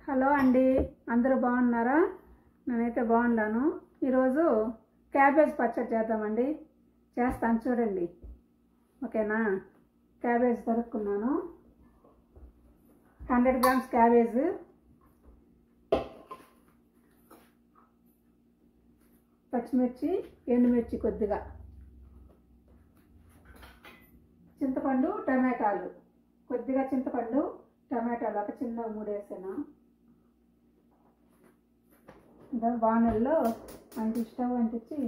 Hello అండి అందరూ బాగున్నారా నేనైతే బాగున్నాను ఈరోజు క్యాబేజ్ పచ్చడి చేద్దామండి చేస్తాను చూడండి ఓకేనా క్యాబేజ్ తరుక్కున్నాను హండ్రెడ్ గ్రామ్స్ క్యాబేజ్ పచ్చిమిర్చి ఎండుమిర్చి కొద్దిగా చింతపండు టమాటాలు కొద్దిగా చింతపండు టమాటాలు ఒక చిన్న మూడు వేసాను ఇంకా బాణల్లో అంటి స్టవ్ అంటించి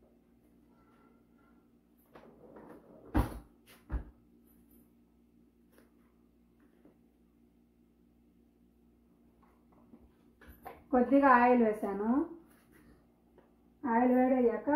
కొద్దిగా ఆయిల్ వేసాను ఆయిల్ వేడయ్యాక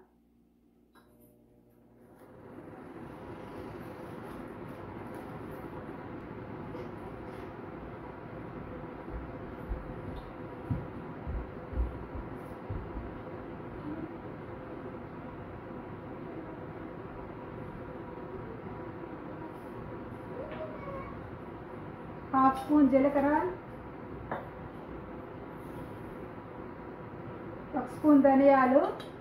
హాఫ్ స్పూన్ జీలకర్ర ఒక స్పూన్ ధనియాలు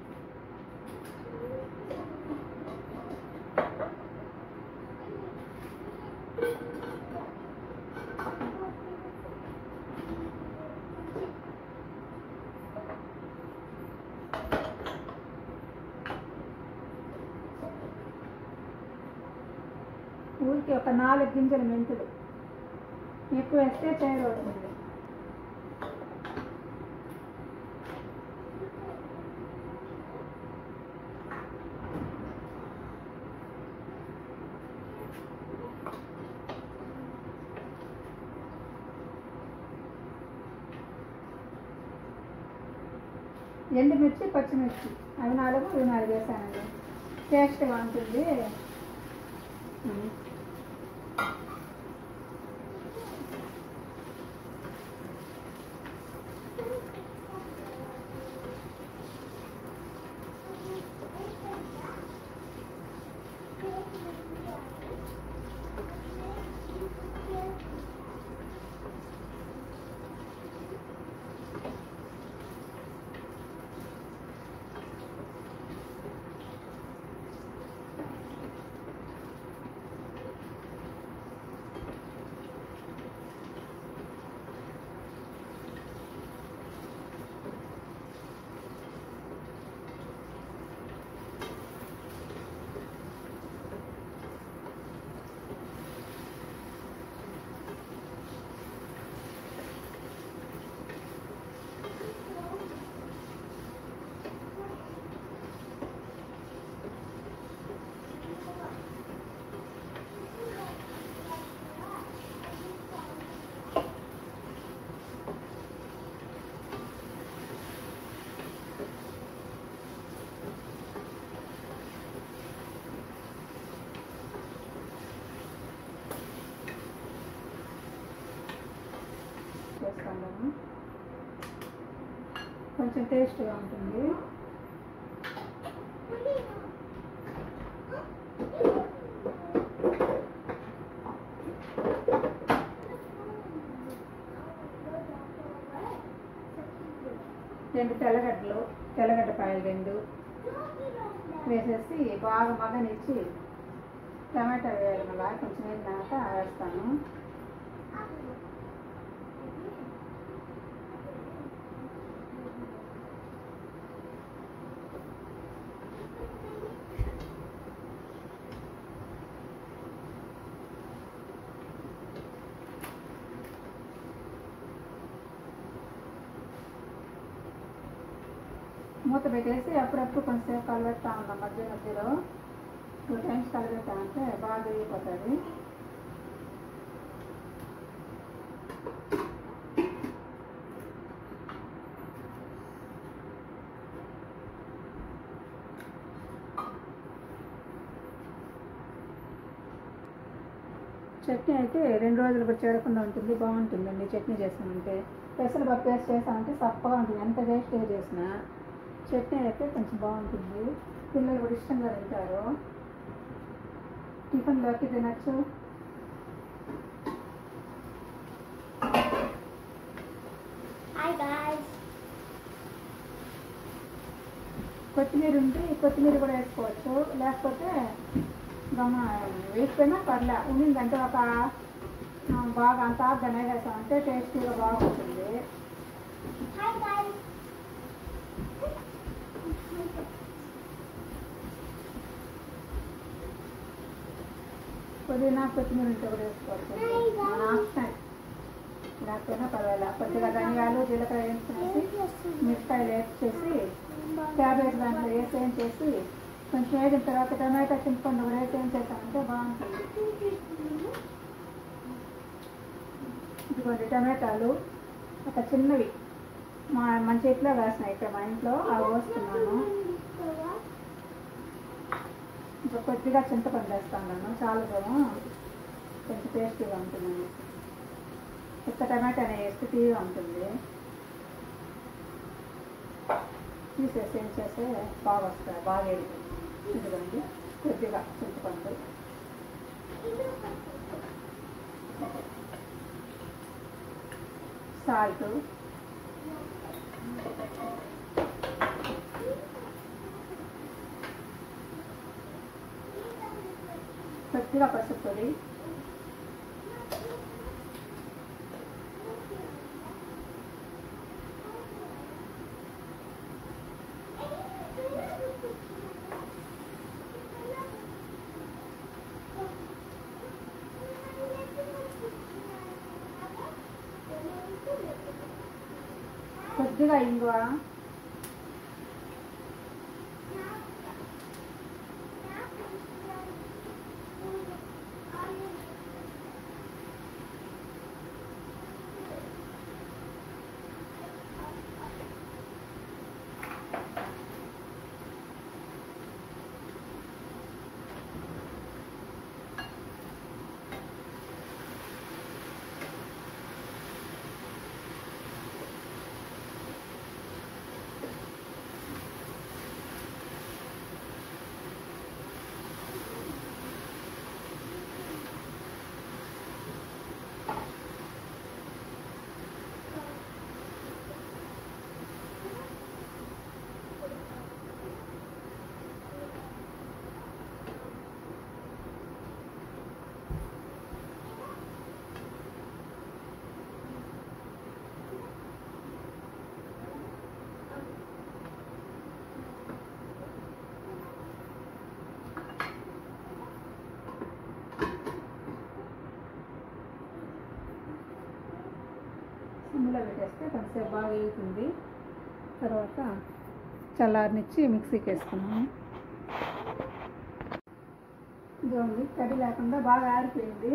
ఊరికి ఒక నాలుగు గింజలు మెంతులు ఎక్కువ వేస్తే చేదు అవుతుంది ఎండుమిర్చి పచ్చిమిర్చి అవి నాలుగు ఇవి నాలుగు వేసానండి టేస్ట్గా ఉంటుంది ఉమ్. చేస్తాను కొంచెం టేస్ట్గా ఉంటుంది రెండు తెల్లగడ్డలు తెల్లగడ్డ పాయలు రెండు వేసేసి బాగా మగ్గనిచ్చి టమాటా వేయాలి మళ్ళా కొంచెం వేసినాక వేస్తాను మూత పెట్టేసి అప్పుడప్పుడు కొంచెంసేపు కలబెడతా ఉన్నాం మధ్య మధ్యలో టూ టైమ్స్ కలబెట్టా అంటే బాగా వేగిపోతుంది చట్నీ అయితే రెండు రోజులు కూడా చేరకుండా ఉంటుంది బాగుంటుందండి చట్నీ చేసామంటే పెసరపప్పు వేసి చేసామంటే సప్పగా ఉంటుంది ఎంత టేస్ట్గా చేసినా చట్నీ అయితే కొంచెం బాగుంటుంది పిల్లలు కూడా ఇష్టంగా తింటారు టిఫిన్లోకి తినచ్చు కొత్తిమీర ఉంటే కొత్తిమీర కూడా వేసుకోవచ్చు లేకపోతే గమ వేసిపోయినా పర్లే ఉండిందంటే ఒక ఆ, బాగా అంత ఆర్గనే వేసామంటే టేస్టీగా బాగుంటుంది పుదీనా కొత్తిమీర ఉంటే కూడా వేసుకోవచ్చు మన ఆప్షన్ లేకపోయినా పర్వాలేదు కొద్దిగా ధనియాలు జీలకర్ర వేసుకునేసి మిరపకాయలు వేసేసి క్యాబేజ్ దాంట్లో వేసి ఏం చేసి కొంచెం వేగిన తర్వాత టమాటా చింతపండు కూడా వేసి ఏం చేస్తామంటే బాగుంటుంది ఇదిగోండి టమాటాలు ఒక చిన్నవి మా మన చేతిలో వేసినాయి ఇక్కడ మా ఇంట్లో అవి పోస్తున్నాను ఇంకా కొద్దిగా చింతపండు వేస్తాను చాలా దూరం కొంచెం టేస్టీగా ఉంటుంది ఉత్త టమాటానే వేస్తే తీగా ఉంటుంది తీసేసి ఏం చేస్తే బాగా వస్తాయి బాగా ఎడుతుంది ఇదిగోండి కొద్దిగా చింతపండు సాల్ట్ కొద్దిగా పసుపు పొడి కొద్దిగా ఇంగువ సిమ్లో పెట్టేస్తే కొంచెంసేపు బాగా వేగుతుంది తర్వాత చల్లారనిచ్చి మిక్సీకి వేసుకున్నాము ఇదిగోండి తడి లేకుండా బాగా ఆరిపోయింది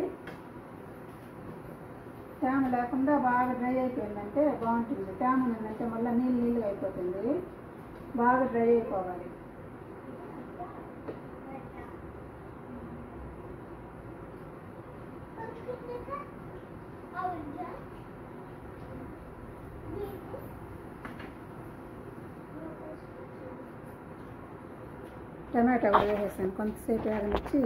తేమ లేకుండా బాగా డ్రై అయిపోయిందంటే బాగుంటుంది తేమ ఉందంటే మళ్ళీ నీళ్ళు నీళ్ళుగా అయిపోతుంది బాగా డ్రై అయిపోవాలి టమాటా కూడా వేసేసాను కొంతసేపు వేగనిచ్చి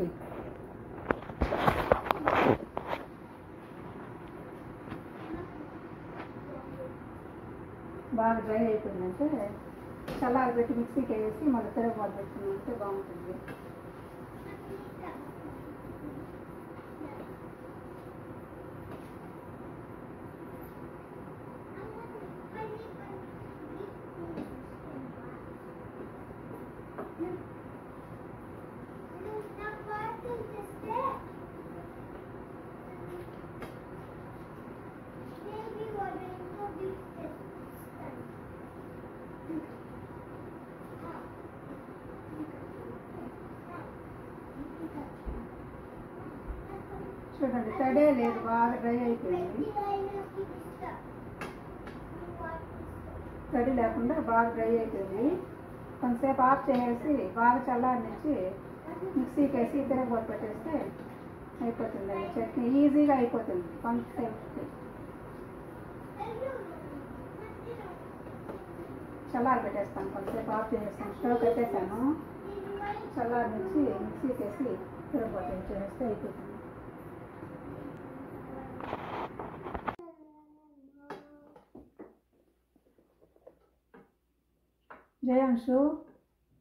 బాగా డ్రై అయిపోయిందంటే చల్లారి పెట్టి మిక్సీకి వేసి మళ్ళీ తిరగబాటు పెట్టుకున్నామంటే బాగుంటుంది చూడండి తడే లేదు బాగా డ్రై అయిపోయింది తడి లేకుండా బాగా డ్రై అయిపోయింది కొంతసేపు ఆఫ్ చేసేసి బాగా చల్లారనిచ్చి మిక్సీకి వేసి తిరగబోతు పెట్టేస్తే అయిపోతుందండి చట్నీ ఈజీగా అయిపోతుంది కొంతసేపు చల్లారి పెట్టేస్తాను కొంతసేపు ఆఫ్ చేసేస్తాను స్టవ్ పెట్టేశాను చల్లారనిచ్చి మిక్సీకి వేసి తిరగబోతు చేస్తే అయిపోతుంది జయాంశు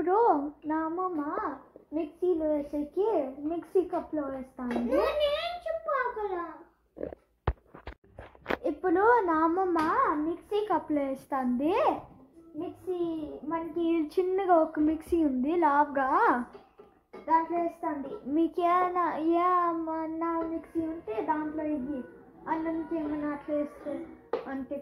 ఇప్పుడు నా అమ్మమ్మ మిక్సీలో వేసేకి మిక్సీ కప్లో వేస్తాను ఇప్పుడు నా అమ్మమ్మ మిక్సీ కప్లో వేస్తుంది మిక్సీ మనకి చిన్నగా ఒక మిక్సీ ఉంది లావ్గా దాంట్లో వేస్తుంది మీకు ఏమైనా ఏమన్నా మిక్సీ ఉంటే దాంట్లో ఇది అన్నంకి ఏమైనా అట్లా వేస్తే అంటే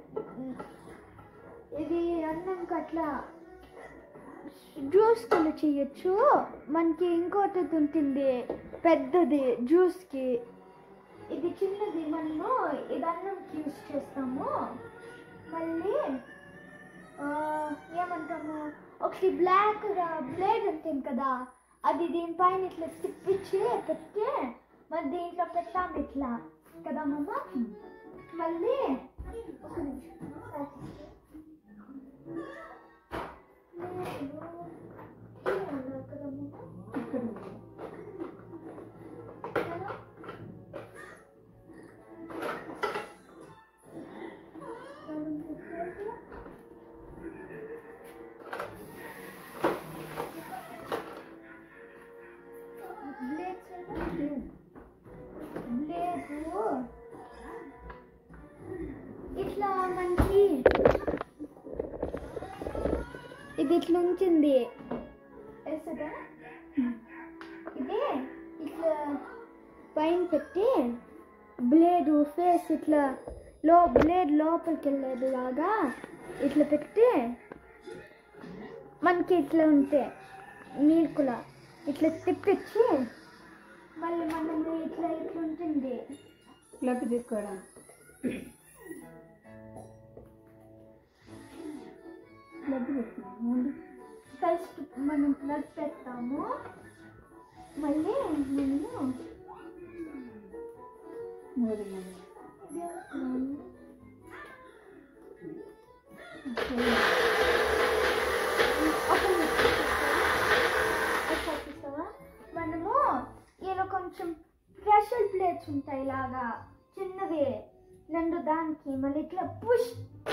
ఇది అన్నంకి అట్లా జ్యూస్ కూడా చేయొచ్చు మనకి ఇంకోటి ఉంటుంది పెద్దది జ్యూస్కి ఇది చిన్నది మనము ఇది అన్నంకి యూస్ చేస్తాము మళ్ళీ ఆ, ఏమంటాము ఒకటి బ్లాక్ బ్లేడ్ ఉంటుంది కదా అది దీనిపైన ఇట్లా తిప్పించి పెట్టి మరి దీంట్లో పెట్టాము ఇట్లా కదా మమ్మ మళ్ళీ ఒక నిమిషం ఇక్కడ ఉంది. ఇట్లా మనకి ఇది ఇట్లా ఉంచింది వేస్తుందా ఇది ఇట్లా పైన పెట్టి బ్లేడ్ ఫేస్ ఇట్లా లో బ్లేడ్ లోపలికి వెళ్ళేది లాగా ఇట్లా పెట్టి మనకి ఇట్లా ఉంటే నీకులా ఇట్లా తిప్పించి మళ్ళీ మనం ఇట్లా ఇట్లా ఉంటుంది ప్లగ్ తీసుకోవడం ప్లగ్ పెట్టుకున్నాం ఫస్ట్ మనం ప్లగ్ పెడతాము మళ్ళీ మనము మూడు మంది ఒక నిమిషం ఒకసారి చూస్తావా? మనము ఇలా కొంచెం ప్రెషర్ ప్లేట్స్ ఉంటాయి ఇలాగా చిన్నవి రెండు దానికి మళ్ళీ ఇట్లా పుష్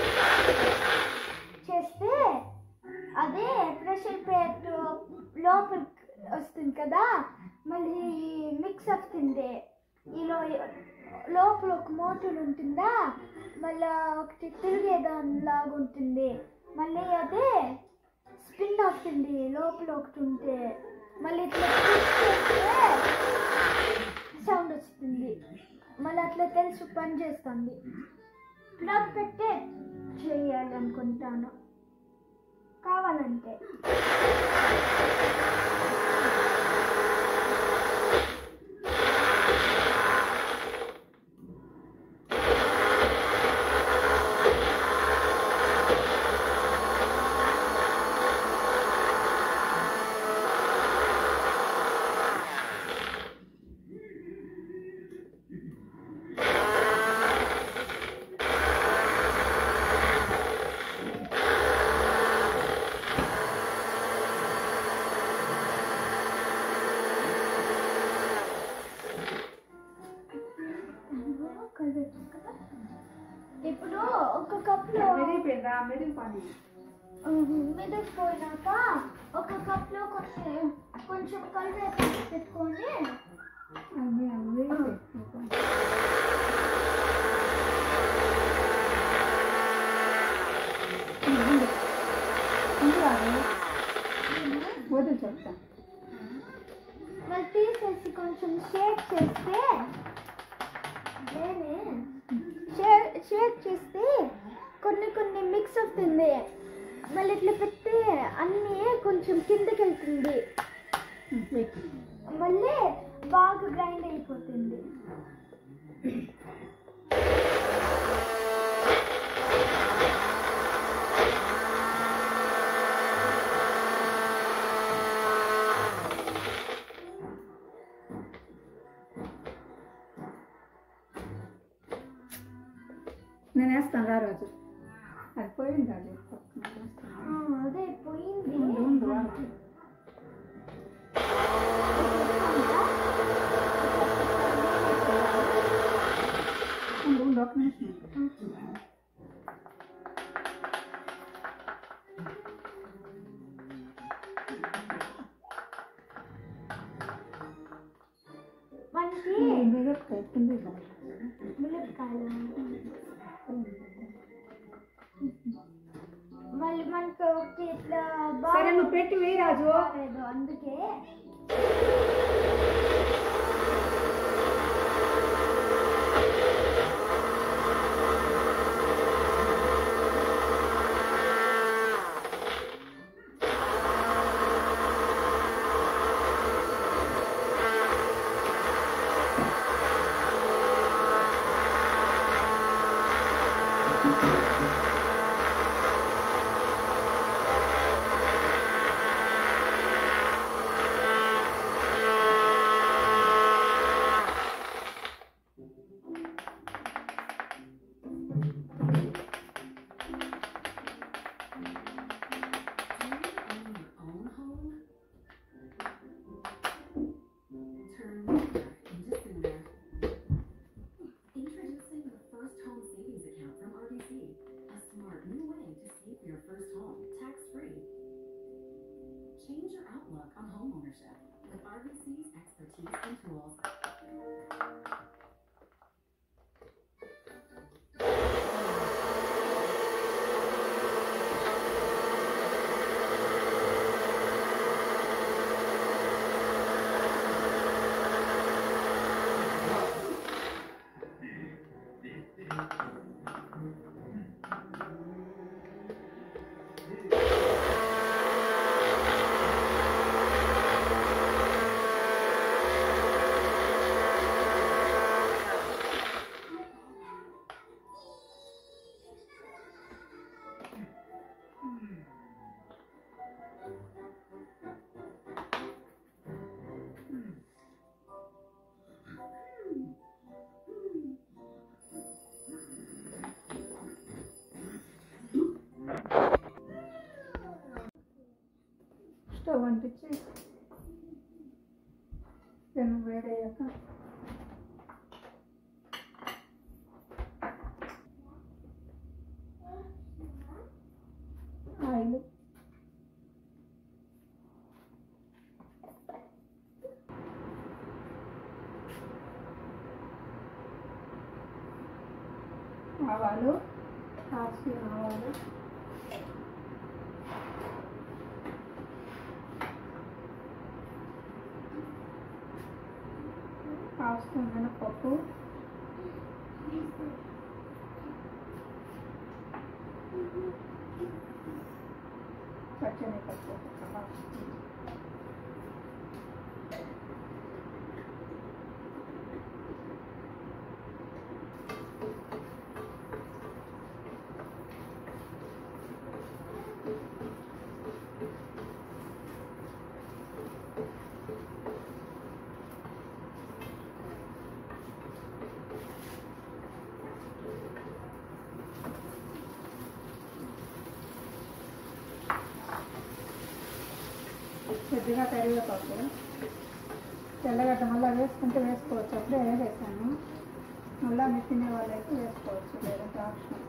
చేస్తే అదే ప్రెషర్ ప్లేట్ లోపలికి వస్తుంది కదా మళ్ళీ మిక్స్ అవుతుంది ఈలో లోపల ఒక మోటార్ ఉంటుందా మళ్ళీ ఒకటి తిరిగేదానిలాగా ఉంటుంది మళ్ళీ అదే స్పిన్ అవుతుంది లోపల ఒకటి ఉంటే మళ్ళీ ఇట్లా push చేస్తే సౌండ్ వస్తుంది మళ్ళీ అట్లా తెలిసి పని చేస్తుంది ప్లగ్ పెట్టే చేయాలి అనుకుంటాను కావాలంటే ఇప్పుడు ఒక కప్లో మెరిగిపోయిందా మెరుగు పని మెదక్ పోయినాక ఒక కప్లో కొంచెం కొంచెం కలిపి పెట్టుకొని అది మెరిగిపోయింది వదిలి చెప్తాను మళ్ళీ తీసేసి కొంచెం షేక్ చేస్తే షేక్ షేక్ చేస్తే కొన్ని కొన్ని మిక్స్ అవుతుంది మళ్ళీ ఇట్లా పెడితే అన్నీ కొంచెం కిందకి వెళ్తుంది మళ్ళీ బాగా గ్రైండ్ అయిపోతుంది నేను వేస్తాను రా రోజు అది పోయింది అది ఆ, అదే పోయింది ఉండు, ఉండు, వాడు. ఉండు, ఉండు, ఒక నిమిషం దానికి మిరపకాయ పిండి మిరపకాయలు మళ్ళీ మనకు ఒకటి ఇట్లా సరే నువ్వు పెట్టి వేయి రాజు బాగాలేదు అందుకే own home? Turn Miller into sooner. Introducing the First Home Savings Account from RBC. A smart new way to save for your first home, tax-free. Change your outlook on home ownership with RBC's expertise and tools. Stove అంటించి పెనం వేడయ్యాక oil ఆవాలు half spoon ఆవాలు half spoon మినపప్పు పచ్చనిపప్పు ఒక half spoon కొద్దిగా కరివేపాకు తెల్లగడ్డ మళ్ళీ వేసుకుంటే వేసుకోవచ్చు అప్పుడే వేసేసాను మళ్ళీ మీరు తినే వాళ్ళైతే వేసుకోవచ్చు లేదంటే ఆప్షన్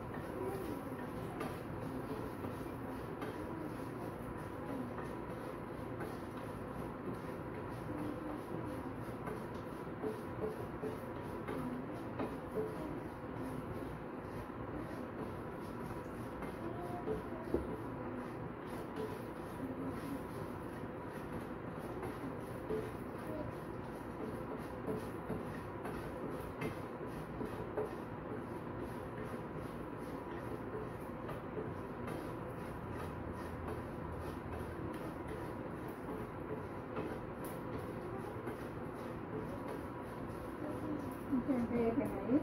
ఇంకా వేగినాయి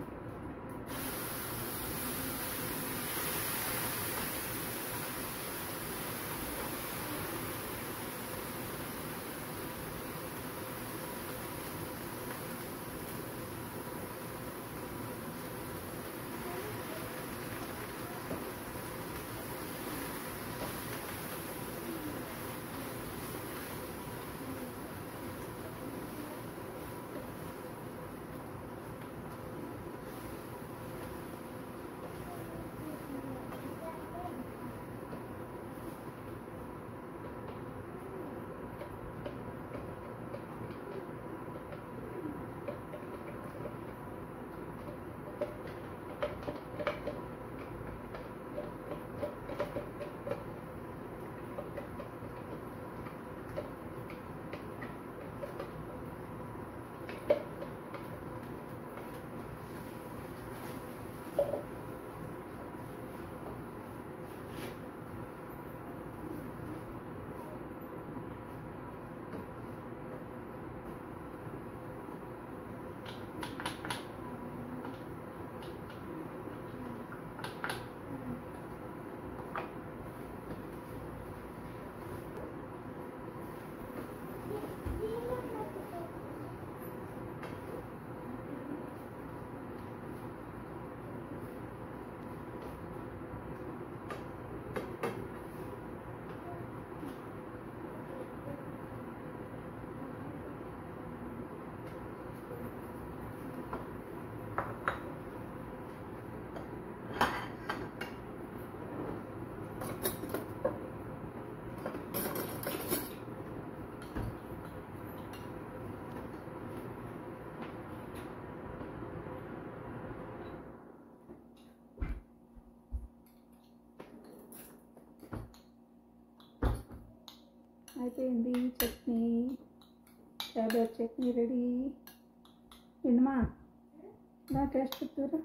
అయిపోయింది చట్నీ క్యాబేజ్ చట్నీ రెడీ వినుమా నా టేస్ట్ చెప్తారా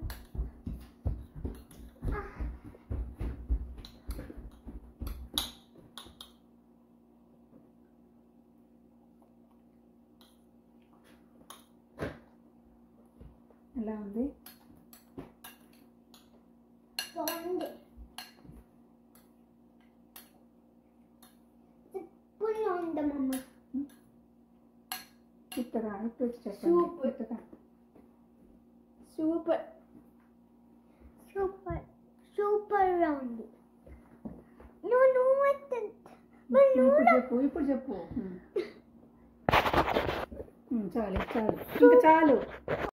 ఎలా ఉంది బాగుంది సూపర్గా ఉందమ్మమ్మ ఇత్తగా ఇప్పుడు చెప్పండి Super. ఇత్తగా సూపర్ సూపర్ సూపర్గా ఉంది నువ్వు నువ్వు ఎత్తండి. మరి నువ్వు ఇప్పుడు చెప్పు ఇప్పుడు చెప్పు ఉమ్. ఉమ్, చాలు చాలు ఇంకా చాలు